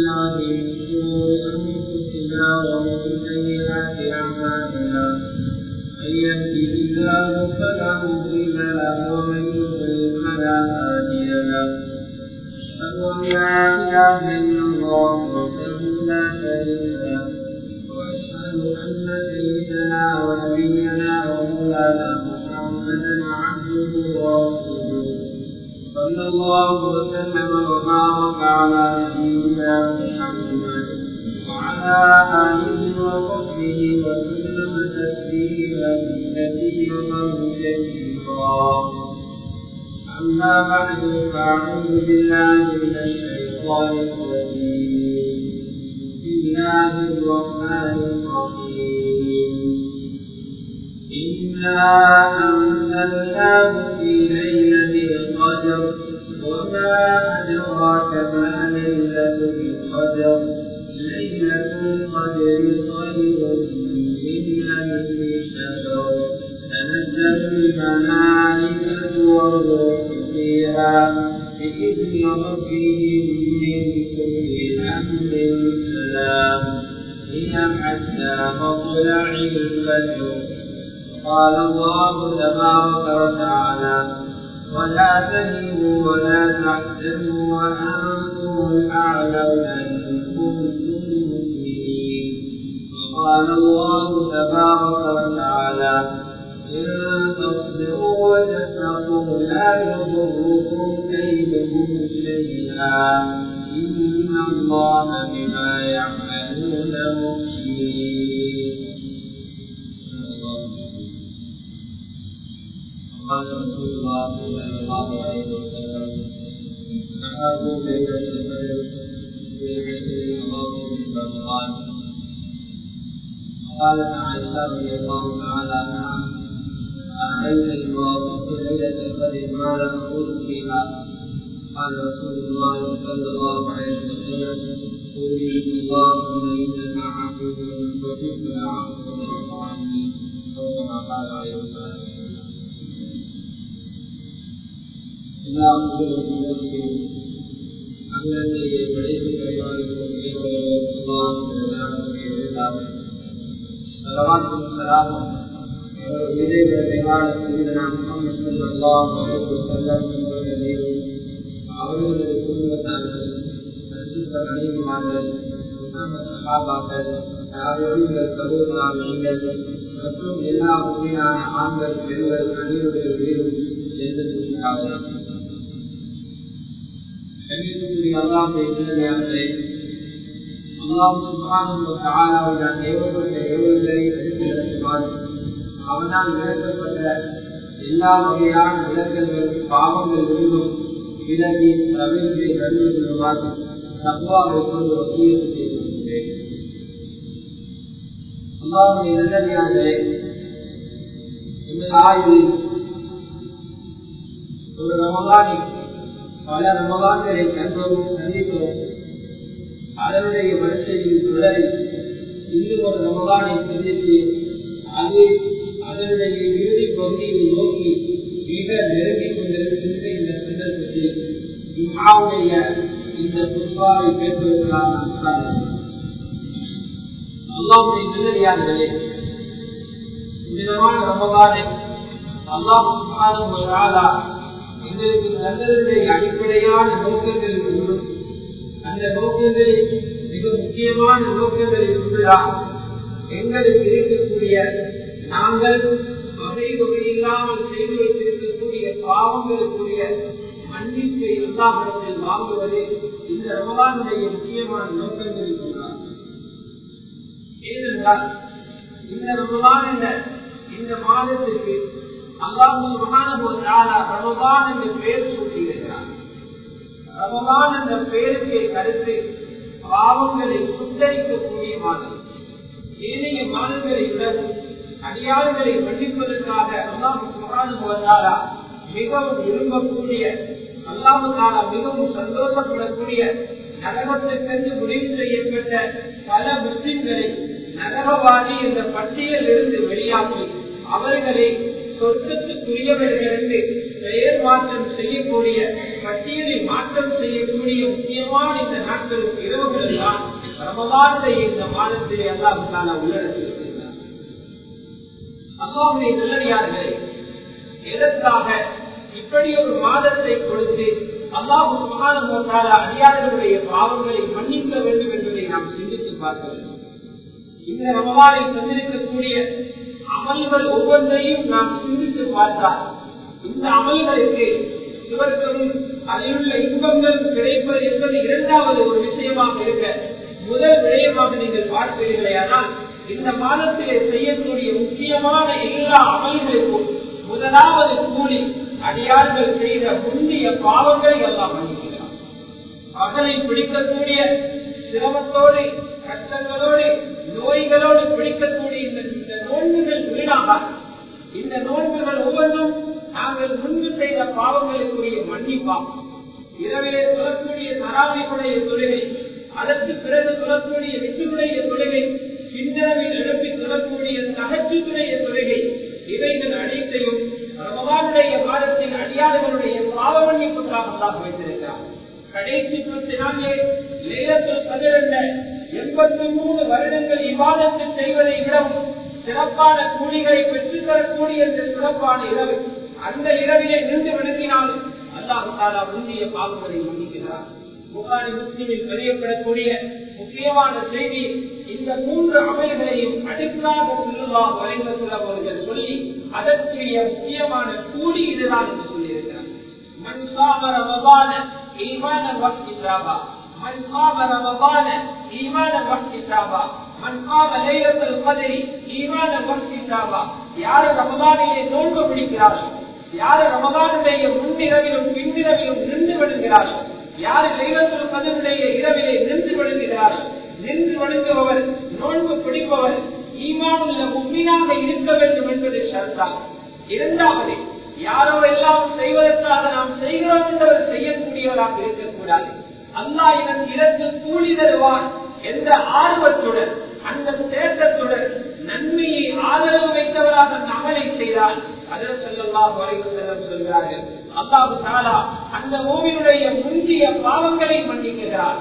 بالله من شرور أنفسنا ومن سيئات أعمالنا من يهده الله فلا مضل له ومن يضلل فلا هادي له أشهد أن لا إله إلا الله وحده لا شريك له وأشهد أن سيدنا ونبينا ومولانا محمدا عبده ورسوله صلى الله وسلم وبارك على نبينا محمد وعلى آله وصحبه وسلم تسليما كثيرا كثيرا أما بعد فأعوذ بالله من الشيطان الرجيم بسم الله الرحمن الرحيم إنا أنزلناه في ليلة القدر وما أدراك ما ليلة القدر ليلة القدر خير من ألف شهر تنزل الملائكة والروح فيها بإذن ربهم من كل أمر سلام هي حتى مطلع الفجر قال الله تبارك وتعالى ولا تهنوا ولا تحزنوا وأنتم الأعلون إن كنتم مؤمنين وقال الله تبارك وتعالى إن تصبروا وتتقوا لا يضركم كيدهم شيئا إن الله بما يعملون محيط قال رسول الله صلى الله عليه وسلم نهاه ليلة القدر في عشر مواقف من رمضان قالت عائشة رضي الله تعالى عنها أرأيت إن وافقت ليلة القدر ماذا أقول فيها؟ قال رسول الله صلى الله عليه وسلم قولي اللهم إنك عفو تحب العفو فاعف عني أو كما قال عليه الصلاة والسلام எல்லா புகழுக்கும் அங்கத்தை படைத்து பரிமாறிக்கும் சலவாத்தும் சலாமும் அவர்களுடைய குடும்பத்தார்கள் பரிசுத்த மனைவிமார்கள் சகாபாக்கள் சகோதராமிகள் மற்றும் எல்லா உண்மையான ஆண்கள் பெண்கள் அனைவருடைய வீடும் சேர்ந்திருக்கிறார்கள் கண்ணியத்துக்குரிய அல்லாஹை சிந்தனையாளர்களே அல்லாஹ் சுபானுடைய தேவர்களுடைய ஏவல்களை எடுத்து நடத்துவார் அவனால் விளக்கப்பட்ட எல்லா வகையான விளக்கங்கள் பாவங்கள் இருந்தும் விலகி தவிர்த்து கருது கொள்வார் தப்பாவை கொண்டு வசூலித்து செய்திருக்கிறேன் அல்லாவுடைய நல்லடியார்களே இந்த ஆய்வில் ஒரு ரமலானி பல ரமலான்களை கண்டோம் சந்தித்தோம் அதனுடைய வரிசையில் தொடரி இன்னும் ஒரு ரமலானை சந்தித்து அது அதனுடைய இறுதி பகுதியை நோக்கி மிக நெருங்கிக் கொண்டிருக்கின்ற இந்த சந்தர்ப்பத்தில் இம்மாவுடைய இந்த புஷ்பாவை கேட்பதற்காக அல்லாவுடைய நல்லடியார்களே விதமான ரமலானை அல்லாஹ் சுபானும் எங்களுக்கு நல்லதனுடைய அடிப்படையான நோக்கங்கள் ஒன்றும் அந்த நோக்கங்களில் மிக முக்கியமான நோக்கங்களில் ஒன்றுதான் எங்களுக்கு இருக்கக்கூடிய நாங்கள் வகை வகையில்லாமல் செய்து வைத்திருக்கக்கூடிய பாவங்களுக்குரிய மன்னிப்பை எல்லாமிடத்தில் வாங்குவது இந்த ரமலானுடைய முக்கியமான நோக்கங்களில் ஒன்றாகும் ஏனென்றால் இந்த ரமலான் என்ற இந்த மாதத்திற்கு அல்லாஹு மகானபோதாலா ரமதான் என்ற பெயர் சூட்டியிருக்கிறார் ரமதான் என்ற பெயருக்கு கருத்து பாவங்களை சுத்தரிக்கக்கூடிய மாதம் ஏனைய மாதங்களை விட அடியாறுகளை மன்னிப்பதற்காக அல்லாஹு மகானபோதாலா மிகவும் விரும்பக்கூடிய அல்லாஹு தாலா மிகவும் சந்தோஷப்படக்கூடிய நரகத்திற்கு முடிவு செய்யப்பட்ட பல முஸ்லிம்களை நரகவாதி என்ற பட்டியலில் இருந்து வெளியாக்கி அவர்களை சொர்க்கத்துக்குரியவர்களுக்கு பெயர் மாற்றம் செய்யக்கூடிய பட்டியலை மாற்றம் செய்யக்கூடிய முக்கியமான இந்த நாட்களுக்கு இரவுகள் ரமலானுடைய இந்த மாதத்திலே அல்லாஹால உள்ளடக்கியிருக்கிறார் அல்லாவுடைய நல்லடியார்களே எதற்காக இப்படி ஒரு மாதத்தை கொடுத்து அல்லாஹு சுகான அடியார்களுடைய பாவங்களை மன்னிக்க வேண்டும் என்பதை நாம் சிந்தித்து பார்க்க வேண்டும் இந்த ரமலானில் தந்திருக்கக்கூடிய அமல்கள் ஒவ்வொன்றையும் நாம் சிந்தித்து பார்த்தால் இந்த அமல்களுக்கு சுவர்க்கமும் அதில் உள்ள இன்பங்கள் கிடைப்பது என்பது இரண்டாவது ஒரு விஷயமாக இருக்க முதல் விடயமாக நீங்கள் பார்ப்பீர்களே ஆனால் இந்த மாதத்திலே செய்யக்கூடிய முக்கியமான எல்லா அமல்களுக்கும் முதலாவது கூலி அடியார்கள் செய்த முந்திய பாவங்களை எல்லாம் மன்னிக்கிறார் மகனை பிடிக்கக்கூடிய சிரமத்தோடு கஷ்டங்களோடு நோய்களோடு பிடிக்கக்கூடிய இந்த இந்த நோன்புகள் வீணாக இந்த நோன்புகள் ஒவ்வொன்றும் நாங்கள் முன்பு செய்த பாவங்களுக்குரிய மன்னிப்பாகும் இரவிலே சொல்லக்கூடிய தராவினுடைய தொழுகை அதற்கு பிறகு சொல்லக்கூடிய வெற்றியுடைய தொழுகை பின்னரவில் எழுப்பி சொல்லக்கூடிய தகச்சுடைய தொழுகை இவைகள் அனைத்தையும் ரமவானுடைய மாதத்தில் அடியாளர்களுடைய பாவ மன்னிப்புக்காக வைத்திருக்கிறார் கடைசி பத்து நாளிலே லேலத்தில் பதிரெண்ட எண்பத்தி மூணு வருடங்கள் விவாதத்தில் செய்வதை விடவும் சிறப்பான கூலிகளை பெற்றுத் தரக்கூடிய இந்த சிறப்பான இரவு அந்த இரவிலே நின்று விளங்கினாலும் அல்லாஹு தாலா முந்தைய பாவங்களை மன்னிக்கிறார் புகாரி முஸ்லிமில் பதியப்படக்கூடிய முக்கியமான செய்தி இந்த மூன்று அமல்களையும் அடுக்காக சொல்லுவா வரைந்த அவர்கள் சொல்லி அதற்குரிய முக்கியமான கூலி இதுதான் என்று சொல்லியிருக்கிறார் மண் சாம ரமபான ஈமான வக்திசாபா மண் சாம ரமபான ஈமான வக்திசாபா மண் காம லைலத்துல் கத்ரி ஈமான வக்திசாபா யார் ரமபானிலே நோன்பு பிடிக்கிறார்கள் யார் ரமதானுடைய முன்னிரவிலும் பின்னிரவிலும் நின்று விடுகிறார்கள் யார் லைலத்துல் கதருடைய இரவிலே நின்று விடுகிறார்கள் நின்று வணங்குபவர் நோன்பு பிடிப்பவர் ஈமானுள்ள உண்மையாக இருக்க வேண்டும் என்பது சர்தா இரண்டாவது யாரோ எல்லாம் செய்வதற்காக நாம் செய்கிறோம் என்றவர் செய்யக்கூடியவராக இருக்கக்கூடாது அல்லா எனக்கு இதற்கு கூலி தருவான் என்ற ஆர்வத்துடன் அந்த தேட்டத்துடன் நன்மையை ஆதரவு வைத்தவராக அந்த அமலை செய்தால் அதில் சொல்லலாம் வரைவு சொல்கிறார்கள் அல்லாஹு தாலா அந்த மூவினுடைய முந்திய பாவங்களை மன்னிக்கிறார்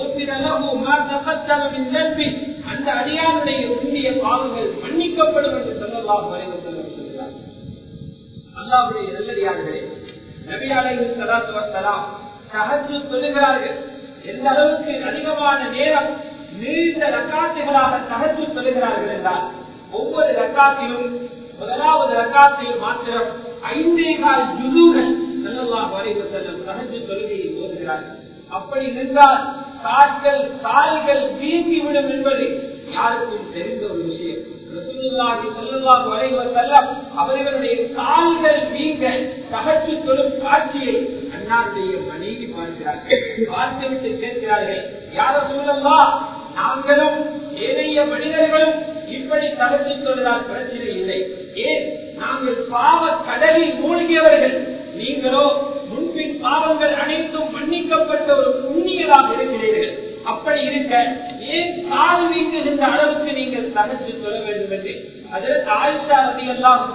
அந்த அடியானுடைய முந்திய பாவங்கள் மன்னிக்கப்படும் என்று சொல்லலாம் வரைவு சொல்கிறார் அல்லாவுடைய நல்லடியார்களே நபி அலைஹி ஸலாத்து வஸலாம் தஹஜ்ஜுத் தொழுகிறார்கள் எந்த அளவுக்கு அதிகமான நேரம் நீண்ட ரக்காத்துகளாக தஹஜ்ஜுத் தொழுகிறார்கள் என்றால் ஒவ்வொரு ரக்காத்திலும் முதலாவது ரக்காத்தில் மாத்திரம் ஐந்தே கால் ஜுதுகள் ஸல்லல்லாஹு அலைஹி வஸல்லம் தஹஜ்ஜுத் தொழுகையை ஓதுகிறார்கள் அப்படி நின்றால் கால்கள் கால்கள் வீங்கிவிடும் என்பது யாருக்கும் தெரிந்த ஒரு விஷயம் ரசூலுல்லாஹி ஸல்லல்லாஹு அலைஹி வஸல்லம் அவர்களுடைய கால்கள் வீங்க தகச்சு தொழும் காட்சியை அண்ணாருடைய மனைவி பார்க்கிறார்கள் பார்த்துவிட்டு கேட்கிறார்கள் யார சூழல்லா நாங்களும் ஏனைய மனிதர்களும் இப்படி தகச்சு தொழுதால் பிரச்சனை இல்லை ஏன் நாங்கள் பாவ கடலில் மூழ்கியவர்கள் நீங்களோ முன்பின் பாவங்கள் அனைத்தும் மன்னிக்கப்பட்ட ஒரு புண்ணியராக இருக்கிறீர்கள் அப்படி இருக்க ஏன் கால் வீங்குகின்ற அளவுக்கு நீங்கள் தகச்சு சொல்ல வேண்டும் என்று அதற்கு ஆயிஷா ரதி எல்லாம்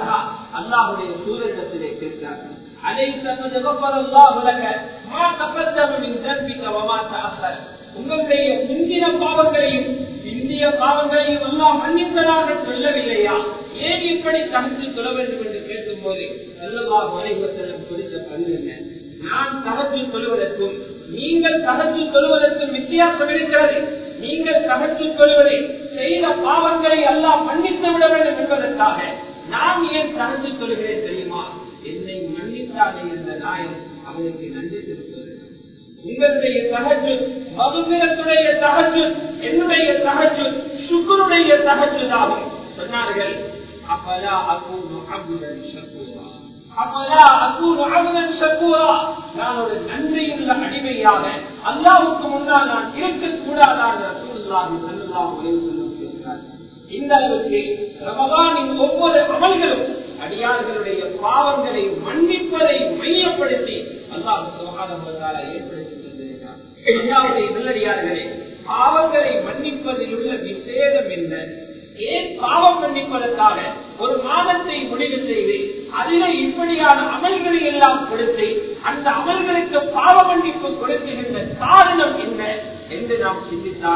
அல்லாஹுடைய சூழலத்திலே கேட்கிறார்கள் அதை தனது அல்லாஹுலக மா தப்பத்தமின் தற்பிக்க வமாத்த உங்களுடைய முந்தின பாவங்களையும் இந்திய பாவங்களையும் எல்லாம் மன்னிப்பதாக சொல்லவில்லையா ஏன் இப்படி தகச்சு சொல்ல வேண்டும் என்று கேட்கும் போது அல்லவா மனைவசனம் குறித்த பங்கு என்ன நான் தகச்சு சொல்வதற்கும் நீங்கள் தகச்சு சொல்வதற்கும் வித்தியாசம் இருக்கிறது நீங்கள் தகச்சு சொல்வதை செய்த பாவங்களை எல்லாம் மன்னித்து விட வேண்டும் என்பதற்காக நான் ஏன் தகச்சு சொல்கிறேன் தெரியுமா என்னை மன்னித்தாலே இருந்த நாயன் அவனுக்கு நன்றி செலுத்துவது உங்களுடைய தகச்சு மதுமிரத்துடைய தகச்சு என்னுடைய தகச்சு சுக்குருடைய தகச்சுதாகும் சொன்னார்கள் அப்பலா அகூனு அபுதன் சக்கூரா அப்பலா அகூனு அபுதன் சக்கூரா நான் ஒரு நன்றியுள்ள அடிமையாக அல்லாவுக்கு முன்னால் நான் இருக்கக்கூடாதான் ரசூலுல்லாஹி ஸல்லல்லாஹு அலைஹி வஸல்லம் பேசுகிறார் இந்த அளவுக்கு ரமதானின் ஒவ்வொரு அமல்களும் அடியார்களுடைய பாவங்களை மன்னிப்பதை மையப்படுத்தி அல்லாஹ் சுகாதார ஏற்படுத்தி தந்திருக்கிறார் நல்லடியார்களே பாவங்களை மன்னிப்பதில் உள்ள விசேதம் என்ன ஏன் பாவம் மன்னிப்பதற்காக ஒரு மாதத்தை முடிவு செய்து அதிலே இப்படியான அமல்களை எல்லாம் கொடுத்து அந்த அமல்களுக்கு பாவ மன்னிப்பு கொடுக்கின்ற காரணம் என்ன என்று நாம் சிந்தித்தால்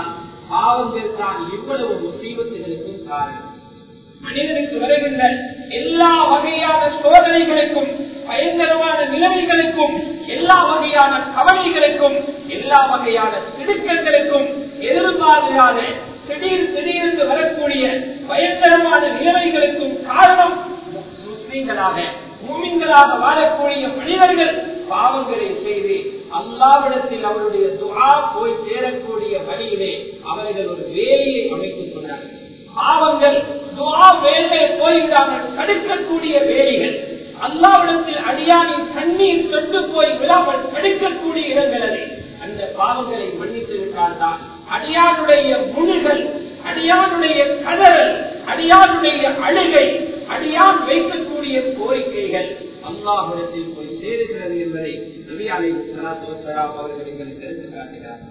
பாவங்கள் தான் இவ்வளவு முசீபத்துகளுக்கும் காரணம் மனிதனுக்கு வருகின்ற எல்லா வகையான சோதனைகளுக்கும் பயங்கரமான நிலைமைகளுக்கும் எல்லா வகையான கவலைகளுக்கும் எல்லா வகையான திடுக்கங்களுக்கும் எதிர்பார்க்காத திடீர் திடீர்ந்து வரக்கூடிய பயங்கரமான நிலைமைகளுக்கும் காரணம் முஸ்லீம்களாக மூமின்களாக வாழக்கூடிய மனிதர்கள் பாவங்களை செய்து அல்லாவிடத்தில் அவருடைய துவா போய் சேரக்கூடிய வழியிலே அவர்கள் ஒரு வேலையை அமைத்துக் கொண்டார்கள் பாவங்கள் துவா வேலையை போய்விடாமல் தடுக்கக்கூடிய வேலைகள் அல்லாவிடத்தில் அடியானின் கண்ணீர் தொட்டு போய் விழாமல் தடுக்கக்கூடிய இடங்கள் அது அந்த பாவங்களை மன்னித்து விட்டால்தான் அடியானுடைய முழுகள் அடியானுடைய கதறல் அடியானுடைய அழுகை அடியான் வைக்கக்கூடிய கோரிக்கைகள் அல்லாஹிடத்தில் போய் சேருகிறது என்பதை நபியாலை சலாத்துவலாம் அவர்கள் எங்களுக்கு எடுத்து காட்டுகிறார்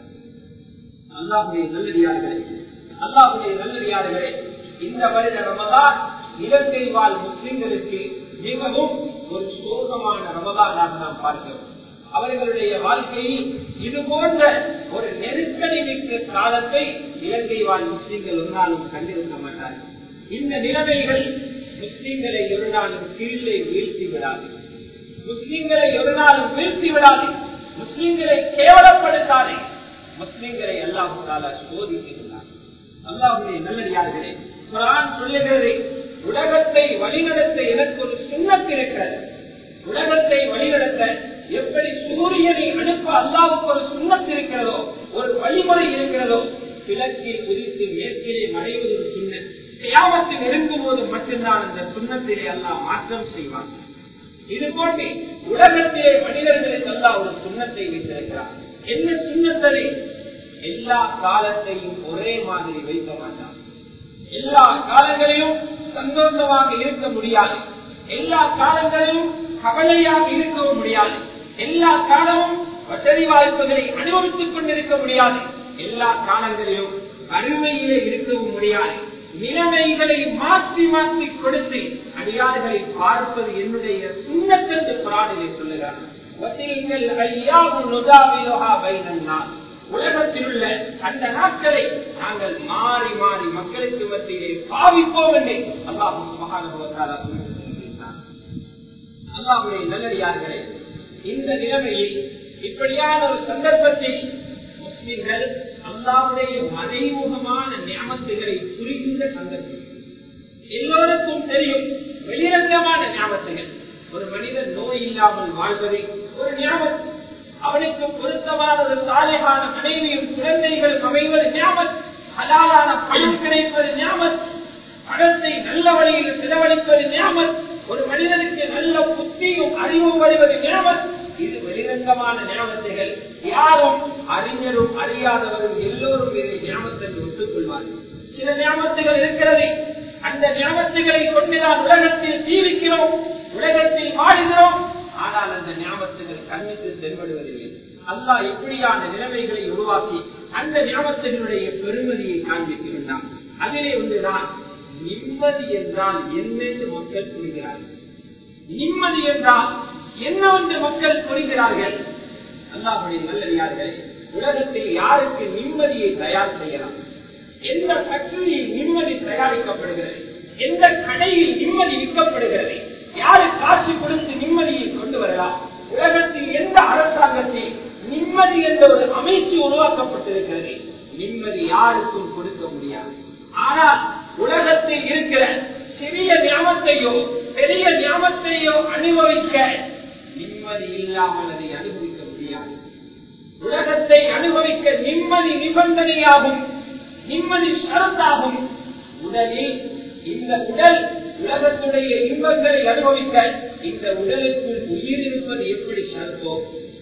அல்லாஹுடைய நல்லடியார்களே அல்லாஹுடைய நல்லடியார்களே இந்த வருட ரமதான் இலங்கை வாழ் முஸ்லிம்களுக்கு மிகவும் ஒரு சோகமான ரமதானாக நாம் பார்க்கிறோம் அவர்களுடைய வாழ்க்கையில் இது போன்ற ஒரு நெருக்கடி மிக்க காலத்தை இலங்கை வாழ் முஸ்லிம்கள் ஒரு நாளும் கண்டிருக்க மாட்டார்கள் இந்த நிலைமைகள் முஸ்லிம்களை ஒரு நாளும் கீழே வீழ்த்தி விடாது முஸ்லிம்களை ஒரு நாளும் வீழ்த்தி விடாது முஸ்லிம்களை கேவலப்படுத்தாதே முஸ்லிம்களை அல்லாஹால சோதிக்கிறார் அல்லாஹுடைய நல்லடியார்களே குரான் சொல்லுகிறது உலகத்தை வழிநடத்த எனக்கு ஒரு சுண்ணத்து இருக்கிறது உலகத்தை வழிநடத்த எப்படி சூரியனை அனுப்ப அல்லாவுக்கு ஒரு சுண்ணத்து இருக்கிறதோ ஒரு வழிமுறை இருக்கிறதோ கிழக்கில் உதித்து மேற்கிலே மறைவது ஒரு சுண்ணத் தியாகத்தில் இருக்கும் போது மட்டும்தான் அந்த சுண்ணத்திலே எல்லாம் மாற்றம் செய்வான் இது போன்று உலகத்திலே மனிதர்களுக்கு எல்லாம் ஒரு சுண்ணத்தை வைத்திருக்கிறார் என்ன சுண்ணத்ததை எல்லா காலத்தையும் ஒரே மாதிரி வைக்க மாட்டான் எல்லா காலங்களிலும் சந்தோஷமாக இருக்க முடியாது எல்லா காலங்களிலும் கவலையாக இருக்கவும் முடியாது எல்லா காலமும் வசதி வாய்ப்புகளை அனுபவித்துக் கொண்டிருக்க முடியாது எல்லா காலங்களிலும் அருமையிலே இருக்கவும் முடியாது நிலைமைகளை மாற்றி மாற்றி கொடுத்து அடியார்களை பார்ப்பது என்னுடைய சுண்ணத்தென்று பிராணிலே சொல்லுகிறார் உலகத்தில் உள்ள அந்த நாட்களை நாங்கள் மாறி மாறி மக்களுக்கு மத்தியிலே பாவிப்போம் என்று அல்லாஹு மகானுபவத்தால் அல்லாஹுடைய நல்லடியார்களே இந்த நிலைமையில் இப்படியான ஒரு சந்தர்ப்பத்தில் முஸ்லிம்கள் அல்லாவுடைய மறைமுகமான ஞாபகத்துகளை புரிகின்ற சந்தர்ப்பம் எல்லோருக்கும் தெரியும் வெளிரங்கமான ஞாபகத்துகள் ஒரு மனிதன் நோய் இல்லாமல் வாழ்வது ஒரு ஞாபகம் அவனுக்கு பொருத்தமான ஒரு சாலையான மனைவியும் குழந்தைகளும் அமைவது ஞாபகம் ஹலாலான பணம் கிடைப்பது ஞாபகம் பணத்தை நல்ல வழியில் செலவழிப்பது ஞாபகம் ஒரு மனிதனுக்கு நல்ல புத்தியும் அறிவும் வருவது ஞாபகம் இது வெளிரங்கமான ஞாபகத்தைகள் யாரும் அறிஞரும் அறியாதவரும் எல்லோரும் இதை ஞாபகத்தை ஒத்துக் கொள்வார்கள் சில ஞாபகத்துகள் இருக்கிறது அந்த ஞாபகத்துகளை கொண்டுதான் உலகத்தில் ஜீவிக்கிறோம் உலகத்தில் வாழ்கிறோம் ஆனால் அந்த ஞாபகத்துகள் கண்ணுக்கு தென்படுவதில்லை அல்லா இப்படியான நிலைமைகளை உருவாக்கி அந்த ஞாபகத்தினுடைய பெருமதியை காண்பிக்கின்றான் அதிலே ஒன்றுதான் நிம்மதி என்றால் என்னென்று மக்கள் புரிகிறார்கள் நிம்மதி என்றால் என்னவென்று மக்கள் புரிகிறார்கள் அல்லாஹுடைய நல்லடியார்களே உலகத்தில் யாருக்கு நிம்மதியை தயார் செய்யலாம் எந்த ஃபேக்டரியில் நிம்மதி தயாரிக்கப்படுகிறது எந்த கடையில் நிம்மதி விற்கப்படுகிறது யாரு காசு கொடுத்து நிம்மதியை கொண்டு வரலாம் உலகத்தில் எந்த அரசாங்கத்தில் நிம்மதி என்ற ஒரு அமைச்சு உருவாக்கப்பட்டிருக்கிறது நிம்மதி யாருக்கும் கொடுக்க முடியாது ஆனால் உலகத்தில் இருக்கிற சிறிய ஞாபகத்தையோ பெரிய ஞாபகத்தையோ அனுபவிக்க நிம்மதி இல்லாமல் அதை அனுபவிக்க முடியாது உலகத்தை அனுபவிக்க நிம்மதி நிபந்தனையாகும் நிம்மதி சரத்தாகும் உடலில் இந்த உடல் உலகத்துடைய இன்பங்களை அனுபவிக்க இந்த உடலுக்குள் உயிர் இருப்பது எப்படி சரத்தோ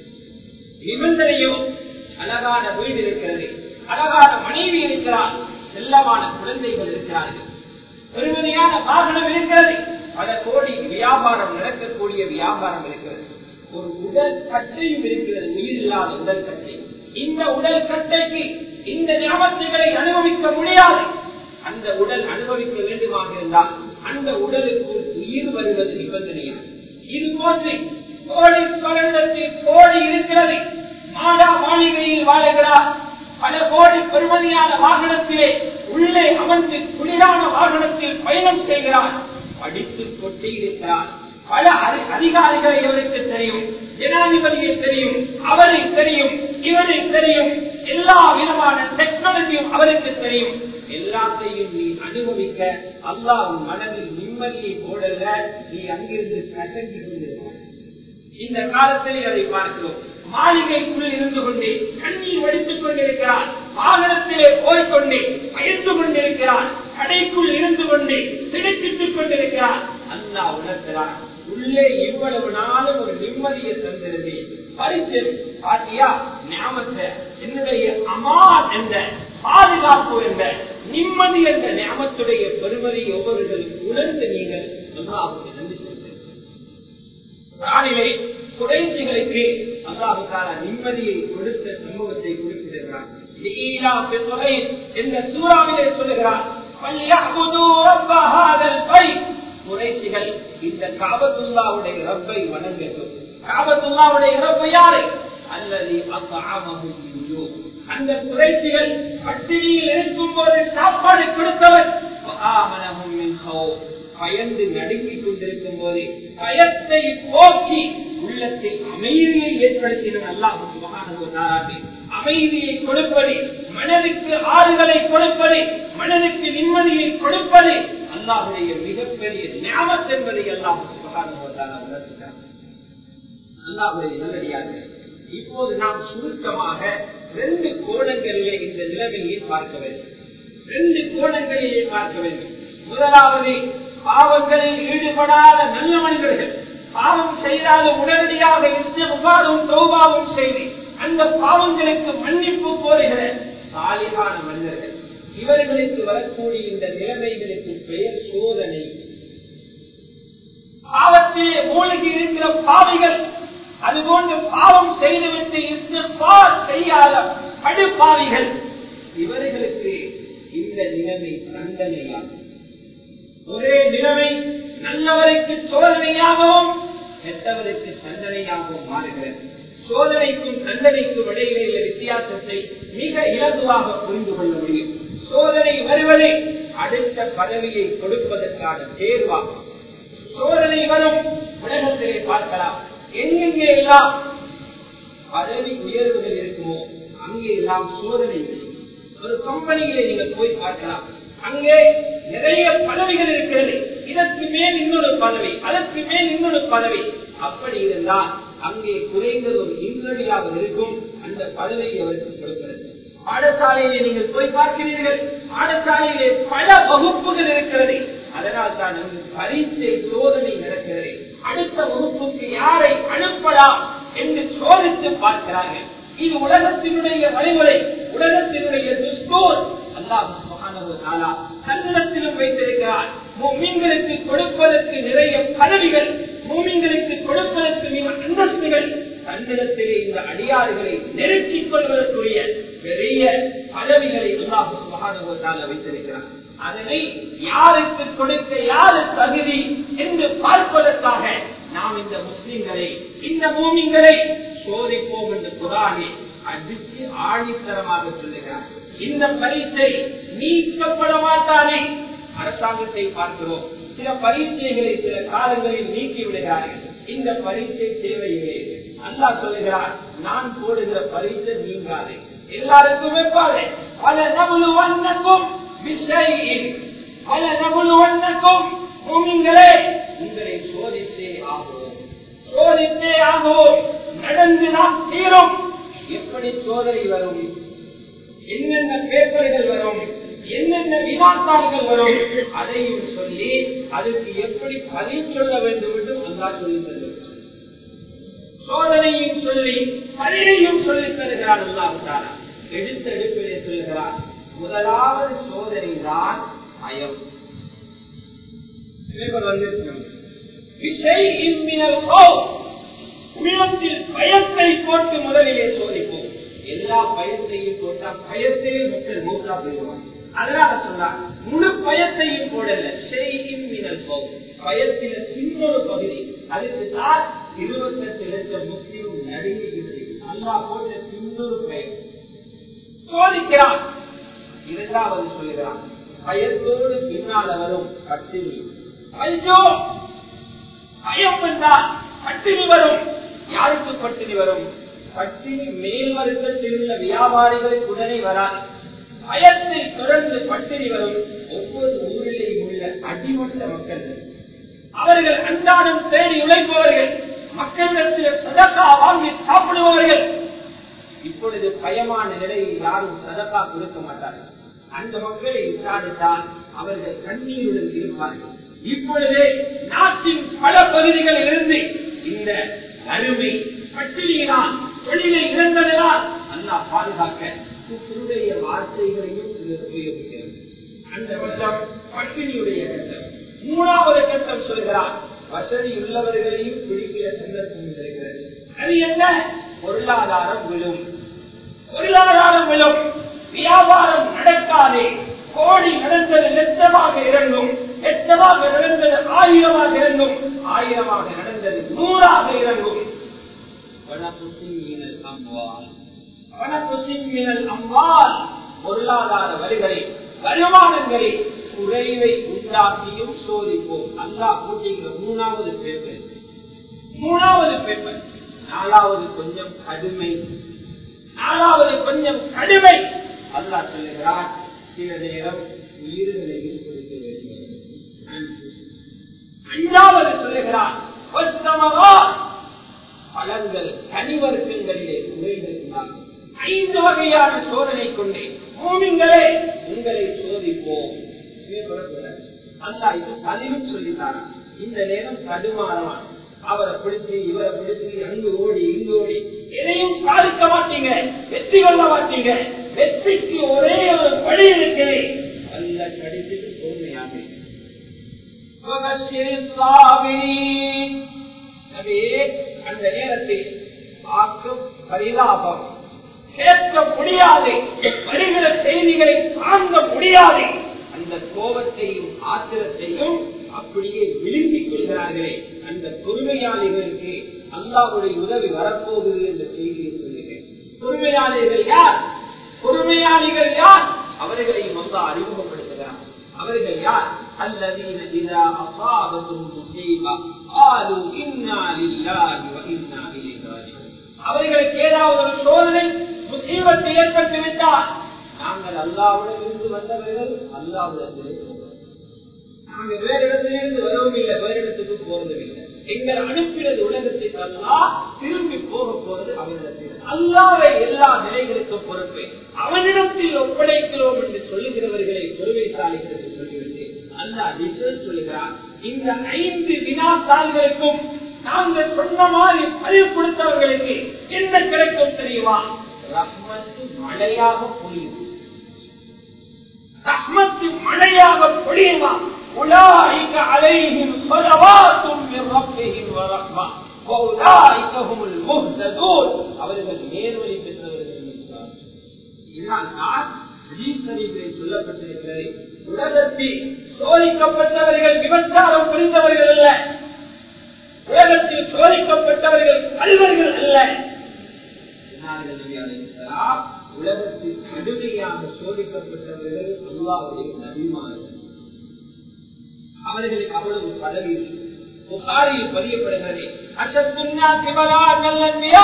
நிபந்தனையோ அழகான வீடு இருக்கிறது அழகான மனைவி இருக்கிறார் செல்லமான குழந்தைகள் இருக்கிறார்கள் பெருமதியான வாகனம் இருக்கிறது பல கோடி வியாபாரம் நடக்கக்கூடிய வியாபாரம் இருக்கிறது ஒரு உடல் கட்டையும் இருக்கிறது உயிர் இல்லாத உடல் கட்டை இந்த உடல் கட்டைக்கு இந்த ஞாபகங்களை அனுபவிக்க முடியாது அந்த உடல் அனுபவிக்க வேண்டுமாக இருந்தால் அந்த உடலுக்குள் உயிர் வருவது நிபந்தனையாக இது போன்று கோடி ஸ்வரண்டத்தில் கோடி இருக்கிறது மாடா மாளிகையில் வாழுகிறார் பல கோடி பெருமதியான குளிரான வாகனத்திலே உள்ளே அமர்ந்து குளிரான வாகனத்தில் பயணம் செய்கிறார் படித்து கொண்டே இருக்கிறார் பல அதி- அதிகாரிகளை இவருக்கு தெரியும் ஜனாதிபதியை தெரியும் அவரை தெரியும் இவரை தெரியும் எல்லா விதமான டெக்னாலஜியும் அவருக்கு தெரியும் எல்லாத்தையும் நீ அனுபவிக்க அல்லாஹ் உன் மனதில் நிம்மதியை போடல நீ அங்கிருந்து கசங்கி கொண்டிருக்கிறாய் இந்த காலத்தில் அதை பார்க்கிறோம் மாளிகைக்குள் இருந்து கொண்டே கண்ணீர் வடித்துக் கொண்டிருக்கிறார் வாகனத்திலே போய்கொண்டே பயந்து கொண்டிருக்கிறார் கடைக்குள் இருந்து கொண்டே திடுக்கிட்டுக் கொண்டிருக்கிறார் அல்லா உணர்கிறார் உள்ளே இவ்வளவு நாளும் ஒரு நிம்மதியை தந்திருந்தே பரிசு பாத்தியா ஞாபகத்தை என்னுடைய அமான் என்ற பாதுகாப்பு என்ற நிம்மதி என்ற ஞாபகத்துடைய பெருமதி ஒவ்வொருவரும் உணர்ந்து நீங்கள் அல்லாவுக்கு நன்றி செலுத்துங்கள் நாளிலே குறைஞ்சிகளுக்கு அல்லாஹால நிம்மதியை கொடுத்த சமூகத்தை குறிப்பிடுகிறார் லீலா பித்துரை என்ற சூறாவிலே சொல்லுகிறார் "ஃபல்யஅ்புதூ ரப்ப ஹாதல் பைத்." குறைஷிகள் இந்த காபத்துல்லாவுடைய ரப்பை வணங்கட்டும் காபத்துல்லாவுடைய ரப்பை யாரை அல்லது அத்அமஹும் மின் ஜூ. அந்த குறைஷிகள் பட்டினியில் இருக்கும் போது சாப்பாடு கொடுத்தவர் வஆமனஹும் மின் ஹவுஃப். பயந்து நடுங்கிக் கொண்டிருக்கும் போது பயத்தை போக்கி உள்ளத்தில் அமைதியை ஏற்படுத்தின அல்லாஹ் சுப்ஹானஹு வ தஆலா அமைதியை கொடுப்பது மனதுக்கு ஆறுதலை கொடுப்பது மனதுக்கு நிம்மதியை கொடுப்பது அல்லாஹுடைய மிகப்பெரிய ஞாபகம் என்பதை அல்லாஹ் சுப்ஹானஹு வ தஆலா உணர்த்துகிறார் அல்லாஹுடைய நல்லடியார்கள் இப்போது நாம் சுருக்கமாக ரெண்டு கோணங்களிலே இந்த நிலைமையை பார்க்க வேண்டும் ரெண்டு கோணங்களிலே பார்க்க வேண்டும் முதலாவது பாவங்களில் ஈடுபடாத நல்ல மனிதர்கள் பாவம் செய்தாலும் உடனடியாக இஸ்திஃபாரும் தௌபாவும் செய்து அந்த பாவங்களுக்கு மன்னிப்பு கோருகிற சாலிகான மனிதர்கள் இவர்களுக்கு வரக்கூடிய இந்த நிலைமைகளுக்கு பெயர் சோதனை பாவத்திலே மூழ்கி இருக்கிற பாவிகள் அதுபோன்று பாவம் செய்துவிட்டு இஸ்திஃபார் செய்யாத படுபாவிகள் இவர்களுக்கு இந்த நிலைமை தண்டனையாகும் ஒரே நிலைமை நல்லவருக்கு சோதனையாகவும் கெட்டவருக்கு தண்டனையாகவும் மாறுகிறது சோதனைக்கும் தண்டனைக்கும் இடையிலே உள்ள வித்தியாசத்தை மிக இலகுவாக புரிந்து கொள்ள முடியும் சோதனை வருவதை அடுத்த பதவியை கொடுப்பதற்கான தேர்வாகும் சோதனை வரும் உலகத்திலே பார்க்கலாம் எங்கெங்கே எல்லாம் பதவி உயர்வுகள் இருக்குமோ அங்கே எல்லாம் சோதனை இருக்கும். ஒரு கம்பெனியிலே நீங்கள் போய் பார்க்கலாம் அங்கே நிறைய பதவிகள் இருக்கிறது இதற்கு மேல் இன்னொரு பதவி அதற்கு மேல் இன்னொரு பதவி அப்படி இருந்தால் அங்கே குறைந்தது ஒரு இன்றையாக இருக்கும் அந்த பதவியை அவருக்கு கொடுக்கிறது பாடசாலையிலே நீங்கள் போய் பார்க்கிறீர்கள் பாடசாலையிலே பல வகுப்புகள் இருக்கிறது அதனால் தான் அங்கு பரீட்சை சோதனை நடக்கிறது அடுத்த வகுப்புக்கு யாரை அனுப்பலாம் என்று சோதித்து பார்க்கிறார்கள் இது உலகத்தினுடைய வழிமுறை உலகத்தினுடைய துஸ்தூர் அல்லாஹ் சுப்ஹானஹு வ தஆலா தன்னிடத்திலும் வைத்திருக்கிறார் மூமின்களுக்கு கொடுப்பதற்கு நிறைய பதவிகள் மூமின்களுக்கு கொடுப்பதற்கு மிக அந்தஸ்துகள் தன்னிடத்திலே இந்த அடியாறுகளை நெருக்கிக் கொள்வதற்குரிய பெரிய பதவிகளை அல்லாஹ் சுப்ஹானஹு வ தஆலா வைத்திருக்கிறார் அதனை யாருக்கு கொடுக்க யாரு தகுதி என்று பார்ப்பதற்காக நாம் இந்த முஸ்லிம்களை இந்த மூமிங்களை சோதிப்போம் என்று குரானே அடித்து ஆணித்தரமாக சொல்லுகிறார் இந்த பரீட்சை நீக்கப்பட மாட்டானே அரசாங்கத்தை பார்க்கிறோம் சில பரீட்சைகளை சில காலங்களில் நீக்கி விடுகிறார்கள் இந்த பரீட்சை தேவையில்லை அல்லாஹ் சொல்லுகிறார் நான் போடுகிற பரீட்சை நீங்காது எல்லாருக்கும் வைப்பாரு பல நபுலு வண்ணக்கும் விஷயின் பல நபுலு வண்ணக்கும் பூமிங்களே உங்களை சோதித்தே ஆகும் சோதித்தே ஆகும் நடந்து நாம் தீரும் எப்படி சோதனை வரும் என்னென்ன பேப்பர்கள் வரும் என்னென்ன வினாத்தாள்கள் வரும் அதையும் சொல்லி அதுக்கு எப்படி பதில் சொல்ல வேண்டும் என்று அல்லா சொல்லி தருகிறார் சோதனையும் சொல்லி பதிலையும் சொல்லி தருகிறார் அல்லாஹால எடுத்த எடுப்பிலே சொல்லுகிறார் முதலாவது சோதனை தான் பயம் பேப்பர் வந்துருச்சு விஷய் மினல் ஹவுஃப் உள்ளத்தில் பயத்தை போட்டு முதலிலே சோதிப்போம் எல்லா பயத்தையும் போட்டா பயத்திலே மக்கள் மூத்தா போயிடுவாங்க அதனால சொன்னார் முழு பயத்தையும் போடல செய்யும் மினல் போம் பயத்தில சின்ன ஒரு பகுதி அதுக்கு தான் இருபத்தெட்டு லட்சம் முஸ்லீம் நடுங்குகிறது அல்லா போட்ட சின்ன ஒரு பயம் சோதிக்கிறான் இரண்டாவது சொல்லுகிறான் பயத்தோடு பின்னால் வரும் பட்டினி ஐயோ பயம் என்றால் பட்டினி வரும் யாருக்கு பட்டினி வரும் பட்டினி மேல் வர்க்கத்தில் உள்ள வியாபாரிகளுக்கு உடனே வராது பயத்தை தொடர்ந்து பட்டினி வரும் ஒவ்வொரு ஊரிலேயும் உள்ள அடிமட்ட மக்கள் அவர்கள் அன்றாடம் தேடி உழைப்பவர்கள் மக்களிடத்தில் சதக்கா வாங்கி சாப்பிடுபவர்கள் இப்பொழுது பயமான நிலையில் யாரும் சதக்கா கொடுக்க மாட்டார்கள் அந்த மக்களை விசாரித்தால் அவர்கள் கண்ணீருடன் இருப்பார்கள் இப்பொழுது நாட்டின் பல பகுதிகளில் இருந்து இந்த அருமை பட்டினியினால் தொழிலை இழந்ததனால் அல்லா பாதுகாக்க குருடைய வார்த்தைகளையும் சிலர் உபயோகிக்கிறது அந்த கட்டம் பட்டினியுடைய கட்டம் மூணாவது கட்டம் சொல்கிறார் வசதி உள்ளவர்களையும் பிடிக்கிற சந்தர்ப்பம் இருக்கிறது அது என்ன பொருளாதாரம் விழும் பொருளாதாரம் விழும் வியாபாரம் நடக்காதே கோடி நடந்தது லட்சமாக இறங்கும் லட்சமாக நடந்தது ஆயிரமாக இறங்கும் ஆயிரமாக நடந்தது நூறாக இறங்கும் அம்பால் பொருளாதார வரிகளை வருமானங்களை குறைவை உண்டாக்கியும் சோதிப்போம் அல்லா கூட்டிக்கிற மூணாவது பேப்பர் மூணாவது பேப்பர் நாலாவது கொஞ்சம் கடுமை நாலாவது கொஞ்சம் கடுமை அல்லா சொல்லுகிறார் சில நேரம் உயிர்களையும் கொடுக்க வேண்டும் அஞ்சாவது சொல்லுகிறார் பலன்கள் கனிவர்க்கங்களிலே குறைகள் உண்டாகும் ஐந்து வகையான சோதனை கொண்டே மூமிங்களே உங்களை சோதிப்போம் அல்லா இது பதிவும் சொல்லித்தாரா இந்த நேரம் தடுமாறலாம் அவரை பிடிச்சி இவரை பிடிச்சி அங்கு ஓடி இங்கு ஓடி எதையும் சாதிக்க மாட்டீங்க வெற்றி கொள்ள மாட்டீங்க வெற்றிக்கு ஒரே ஒரு வழி இருக்கிறே அல்ல கடித்துட்டு பொறுமையாக அந்த நேரத்தில் பார்க்கும் பரிதாபம் கேட்க முடியாது வருகிற செய்திகளை தாங்க முடியாது அந்த கோபத்தையும் ஆத்திரத்தையும் அப்படியே விழுங்கிக் கொள்கிறார்களே அந்த பொறுமையாளிகளுக்கு அல்லாவுடைய உதவி வரப்போகுது என்ற செய்தியை சொல்லுகிறேன் பொறுமையாளிகள் யார் பொறுமையாளிகள் யார் அவர்களையும் அல்லா அறிமுகப்படுத்துகிறார் அவர்கள் யார் الذين إذا أصابتهم مصيبة قالوا إنا لله وإنا إليه راجعون அவர்களுக்கு ஏதாவது ஒரு சோதனை முசீபத்து ஏற்பட்டு விட்டால் நாங்கள் அல்லாவுடன் இருந்து வந்தவர்கள் அல்லாவுடன் நாங்க வேறு இடத்திலிருந்து வரவும் இல்லை வேறு இடத்துக்கு போறதும் இல்லை எங்களை அனுப்பினது உலகத்தை அல்லா திரும்பி போக போறது அவனிடத்தில் அல்லாவை எல்லா நிலைகளுக்கும் பொறுப்பை அவனிடத்தில் ஒப்படைக்கிறோம் என்று சொல்லுகிறவர்களை பொறுமைசாலிகள் என்று சொல்லிவிட்டு அல்லா விசல் சொல்லுகிறார் இந்த ஐந்து வினாத்தாள்களுக்கும் நாங்கள் சொன்ன மாதிரி பதிவு கொடுத்தவர்களுக்கு என்ன கிடைக்கும் தெரியுமா ரஹ்மத்து மழையாக பொழியும் ரஹ்மத்து மழையாக பொழியுமா أولئك عليهم صلوات من ربهم ورحمة وأولئك هم المهتدون அவர்கள் நேர்வழி பெற்றவர்கள் இதுதான் சொல்லப்பட்டிருக்கிறது உலகத்தில் சோதிக்கப்பட்டவர்கள் விபச்சாரம் புரிந்தவர்கள் அல்ல உலகத்தில் சோதிக்கப்பட்டவர்கள் கல்வர்கள் அல்ல உலகத்தில் கடுமையாக சோதிக்கப்பட்டவர்கள் அல்லாவுடைய நபிமார்கள் அவர்களுக்கு அவ்வளவு பதவி புகாரில் பதியப்படுகிறது அசத்துன்யா சிவலா நல்லன்மையா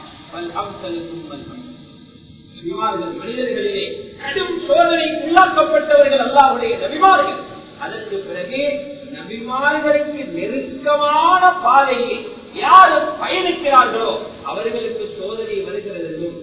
மனிதர்களிலே கடும் சோதனை உள்ளாக்கப்பட்டவர்கள் அல்லாவுடைய நபிமார்கள் அதற்கு பிறகு நபிமார்களுக்கு நெருக்கமான பாதையை யார் பயணிக்கிறார்களோ அவர்களுக்கு சோதனை வருகிறது என்றும்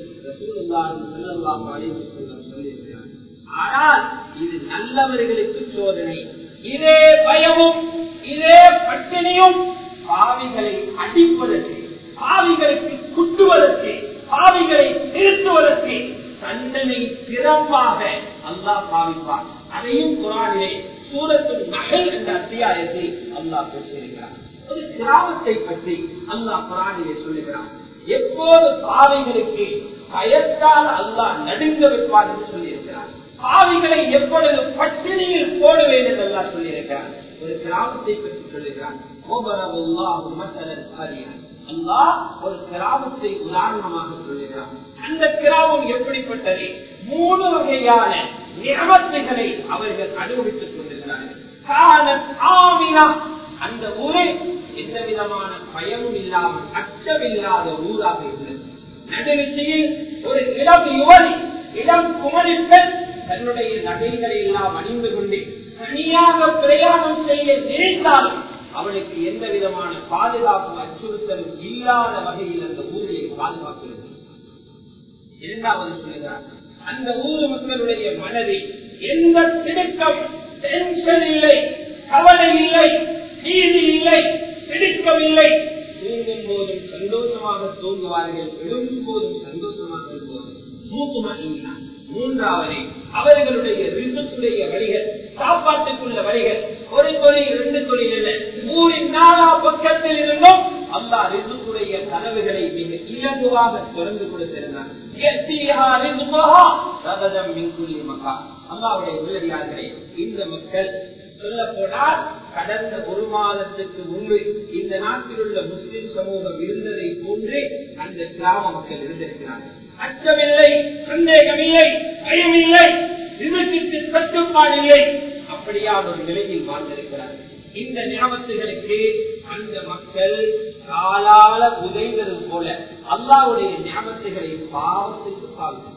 சொல்லியிருக்கிறார் ஆனால் இது நல்லவர்களுக்கு சோதனை இதே பயமும் இதே பட்டினியும் பாவிகளை அடிப்பதற்கு பாவிகளுக்கு குட்டுவதற்கு பாவிகளை திருத்துவதற்கு தண்டனை திறமாக அல்லாஹ் பாவிப்பார் அதையும் குரானிலே சூரத்தின் நகல் என்ற அத்தியாயத்தை அல்லாஹ் பேசியிருக்கிறார் ஒரு கிராமத்தை பற்றி அல்லாஹ் குரானிலே சொல்லுகிறார் எப்போது பாவிகளுக்கு பயத்தால் அல்லாஹ் நடுங்க வைப்பார் என்று சொல்லியிருக்கிறார் பாவிகளை எப்பொழுது பட்டினியில் போடுவேன் என்று எல்லாம் சொல்லியிருக்கிறார் ஒரு கிராமத்தை பற்றி சொல்லுகிறார் அல்லாஹ் ஒரு கிராமத்தை உதாரணமாக சொல்லுகிறார் அந்த கிராமம் எப்படிப்பட்டது மூணு வகையான நியமத்துகளை அவர்கள் அனுபவித்துக் கொண்டிருக்கிறார்கள் காலத் ஆமினா அந்த ஊரே எந்த விதமான பயமும் இல்லாமல் அச்சமில்லாத ஊராக இருந்தது நடுநிச்சையில் ஒரு இளம் யுவதி இளம் குமரி பெண் தன்னுடைய நகைகளை எல்லாம் அணிந்து கொண்டு தனியாக பிரயாணம் செய்ய நினைத்தாலும் அவளுக்கு எந்த விதமான பாதுகாப்பு அச்சுறுத்தலும் இல்லாத வகையில் அந்த ஊரிலே பாதுகாப்பு இருந்தது இரண்டாவது சொல்கிறார் அந்த ஊர் மக்களுடைய மனதில் எந்த திடுக்கம் டென்ஷன் இல்லை கவலை இல்லை நீதி இல்லை திடுக்கம் இல்லை தூங்கும் போதும் சந்தோஷமாக தூங்குவார்கள் எழும்பும் போதும் சந்தோஷமாக எழுதுவார்கள் மூக்குமா மூன்றாவது அவர்களுடைய ரிசுக்குடைய வழிகள் சாப்பாட்டுக்குள்ள வழிகள் ஒரு தொழில் ரெண்டு தொழில் இல்லை ஊரின் நாலா பக்கத்தில் இருந்தும் அல்லா ரிசுக்குடைய கனவுகளை மிக இலகுவாக திறந்து கொடுத்திருந்தார் அல்லாவுடைய உள்ளடியார்களே இந்த மக்கள் சொல்ல போனால் கடந்த ஒரு மாதத்துக்கு முன்பு இந்த நாட்டில் உள்ள முஸ்லிம் சமூகம் இருந்ததை போன்று அந்த கிராம மக்கள் இருந்திருக்கிறார்கள் அச்சமில்லை சந்தேகமில்லை பயமில்லை விமர்சித்து கட்டுப்பாடு இல்லை அப்படியான ஒரு நிலையில் வாழ்ந்திருக்கிறார்கள் இந்த ஞாபகத்துகளுக்கு அந்த மக்கள் காலால உதைவது போல அல்லாவுடைய ஞாபகத்துகளை பாவத்துக்கு பாவிக்கும்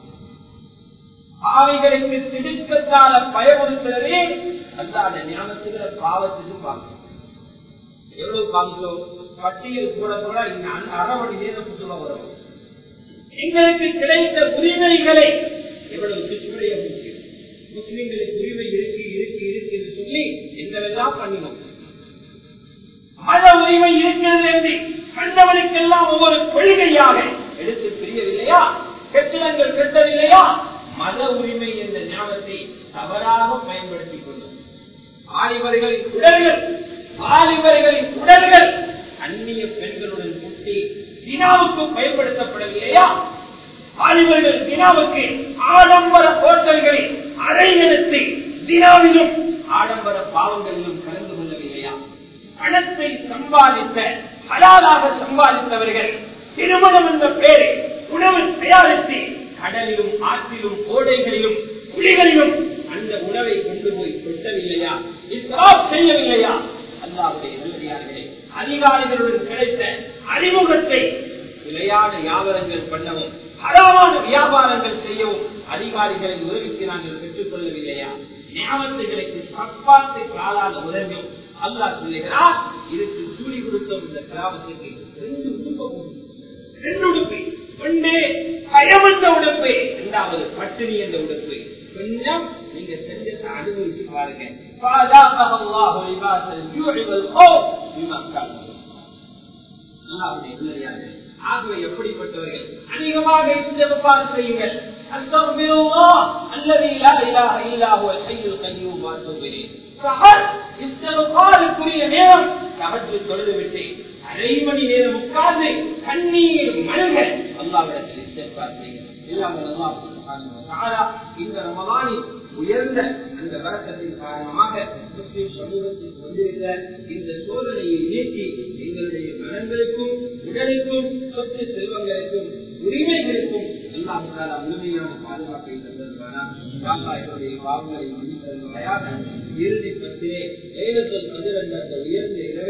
பாவிகளுக்கு திடுக்கத்தால பயமுறுத்துறதே அல்லாத ஞாபகத்துகளை பாவத்துக்கு பாவிக்கும் எவ்வளவு பாவிக்கிறோம் பட்டியல் கூட கூட இந்த அரை மணி நேரம் புதுவ வரும் எங்களுக்கு கிடைத்த உரிமைகளை எவ்வளவு துச்சுடைய முக்கியம் முஸ்லிம்களுக்கு உரிமை இருக்கு இருக்கு இருக்கு என்று சொல்லி என்னவெல்லாம் பண்ணினோம் மத உரிமை இருக்கிறது என்று கண்டவனுக்கெல்லாம் ஒவ்வொரு கொள்கையாக எடுத்து பிரியவில்லையா கெட்டிடங்கள் கெட்டவில்லையா மத உரிமை என்ற ஞாபகத்தை தவறாக பயன்படுத்திக் கொண்டோம் வாலிபர்களின் உடல்கள் வாலிபர்களின் உடல்கள் அந்நிய பெண்களுடன் குட்டி தினாவுக்கு பயன்படுத்தப்படவில்லையா வாலிபர்கள் தினாவுக்கு ஆடம்பர ஹோட்டல்களில் அறையெடுத்து தினாவிலும் ஆடம்பர பாவங்களிலும் கலந்து கொள்ளவில்லையா பணத்தை சம்பாதித்த ஹலாலாக சம்பாதித்தவர்கள் திருமணம் என்ற பெயரில் உணவு தயாரித்து கடலிலும் ஆற்றிலும் ஓடைகளிலும் குழிகளிலும் அந்த உணவை கொண்டு போய் கொட்டவில்லையா இஸ்ராப் செய்யவில்லையா அல்லாவுடைய நல்லடியார்களே அதிகாரிகளுடன் கிடைத்த அறிமுகத்தை விளையாட வியாபாரங்கள் பண்ணவும் ஹராமான வியாபாரங்கள் செய்யவும் அதிகாரிகளை உதவிக்கு நாங்கள் பெற்றுக் கொள்ளவில்லையா ஞாபகத்துகளுக்கு சப்பாத்து காலால் உதவியும் அல்லா சொல்லுகிறார் இதுக்கு கூலி கொடுத்தோம் இந்த கிராமத்துக்கு ரெண்டு உடுப்பம் ரெண்டு உடுப்பு ஒன்று பயமந்த உடுப்பு இரண்டாவது பட்டினி என்ற உடுப்பு கொஞ்சம் நீங்க செஞ்சத்தை அனுபவிச்சு பாருங்க ஆகவே எப்படிப்பட்டவர்கள் அதிகமாக இஸ்திஃபார் செய்யுங்கள் அஸ்தக்பிருல்லாஹ் அல்லதி லா இலாஹ இல்லா ஹுவல் ஹய்யுல் கய்யூம் வ அத்தூபு இலைஹ் சஹர் இஸ்திஃபாருக்குரிய நேரம் தஹஜ்ஜுத் தொழுது விட்டு அரை மணி நேரம் உட்கார்ந்து கண்ணீர் மல்க அல்லாஹ்விடத்தில் இஸ்திஃபார் செய்யுங்கள் இல்லாமல் அல்லாஹ் சுப்ஹானஹு வ தஆலா இந்த ரமலானில் உயர்ந்த அந்த வரக்கத்தின் காரணமாக முஸ்லிம் சமூகத்தில் வந்திருக்கிற இந்த சோதனையை நீக்கி எங்களுடைய மனங்களுக்கும் உடலுக்கும் சொத்து செல்வங்களுக்கும் உரிமைகளுக்கும் அல்லாஹால முழுமையான பாதுகாப்பை தந்திருப்பானா என்னுடைய பாவங்களை மன்னித்தருவாயாக இறுதி பத்திலே ஏழத்தில் பதில் அந்த உயர்ந்த இரவு